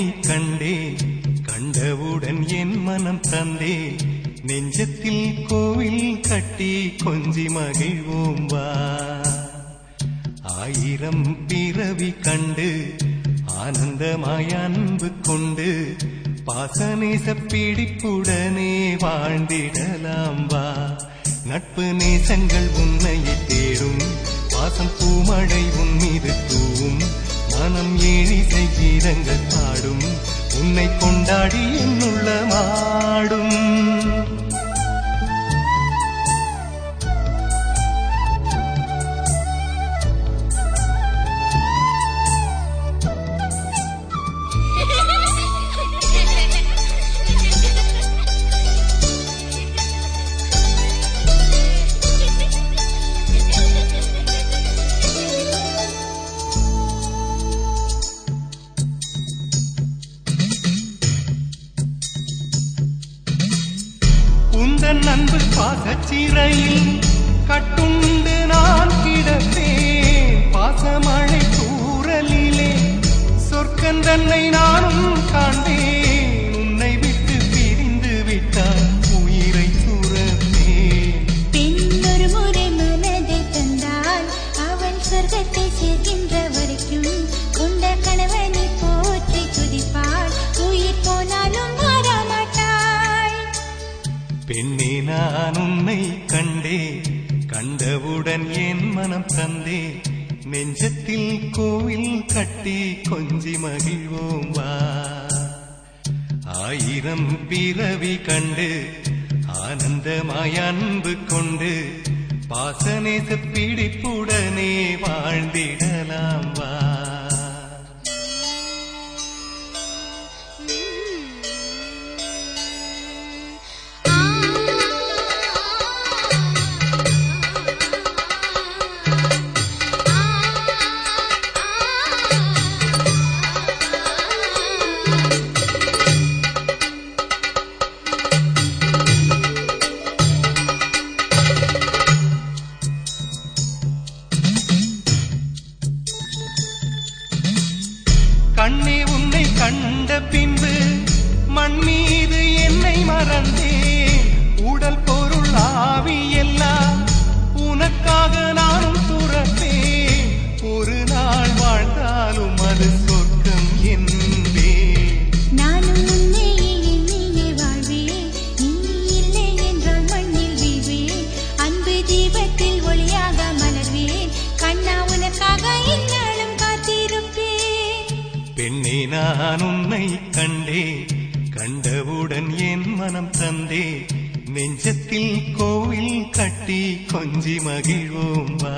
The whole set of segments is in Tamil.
கண்டே கண்டவுடன் என் மனம் தந்தே நெஞ்சத்தில் கோவில் கட்டி கொஞ்சி மகிழ்வோம் வா ஆயிரம் பிறவி கண்டு ஆனந்தமாய் அன்பு கொண்டு பாசநேச பிடிப்புடனே வாழ்ந்திடலாம் வா நட்பு நேசங்கள் உன்னையை தேடும் பாசம் பூமழை உன் மீது தூவும் மனம் ஏழிசை கீதங்கள் பாடும் உன்னை கொண்டாடி என்னுள்ள மாடும் உந்தன் அன்பு பாசச்சிறையில் கட்டுண்டு நான் கிடப்பேன் பாசமழை தூரலிலே சொர்க்கன் தன்னை நானும் காண்பேன் உன்னை விட்டு பிரிந்து விட்டால் உயிரை துறப்பேன் பெண்ணொரு முறை மனதை தந்தால் அவன் சொர்க்கத்தை சேர்க்கின்ற வரைக்கும் கொண்ட கணவனை போற்றி துதிப்பாள் உயிர் போனாலும் மாறமாட்டாள் பெண்ணே நான் உன்னை கண்டே கண்டவுடன் என் மனம் தந்தே நெஞ்சத்தில் கோவில் கட்டி கொஞ்சி மகிழ்வோம் வா ஆயிரம் பிறவி கண்டு ஆனந்தமாய் அன்பு கொண்டு பாசநேச பிடிப்புடனே வாழ்ந்திடலாம் வா கண்ணே உன்னை கண்ட பின்பு மண் மீது என்னை மறந்தேன் உடல் பொருள் ஆவி எல்லாம் உனக்காக நானும் துறப்பேன் ஒரு நாள் வாழ்ந்தாலும் அது சொர்க்கம் என்பேன் நானும் உன்னையே எண்ணியே வாழ்வேன் நீ இல்லை என்றால் மண்ணில் வீழ்வேன் அன்பு தீபத்தில் ஒளியாக மலர்வேன் கண்ணா உனக்காக இந்நாளும் காத்திருப்பேன் பெண்ணே நான் உன்னை கண்டே கண்டவுடன் என் மனம் தந்தே நெஞ்சத்தில் கோவில் கட்டி கொஞ்சி மகிழ்வோம் வா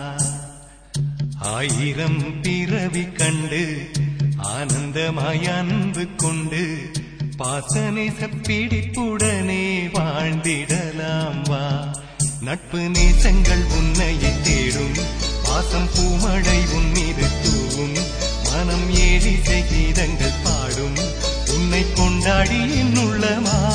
ஆயிரம் பிறவி கண்டு ஆனந்தமாய் அன்பு கொண்டு பாசநேச பிடிப்புடனே வாழ்ந்திடலாம் வா நட்பு நேசங்கள் உன்னையை தேடும் பாசம் பூமழை உன் மீது தூவும் மனம் ஏழிசை கீதங்கள் பாடும் உன்னை கொண்டாடி என்னுள்ளமா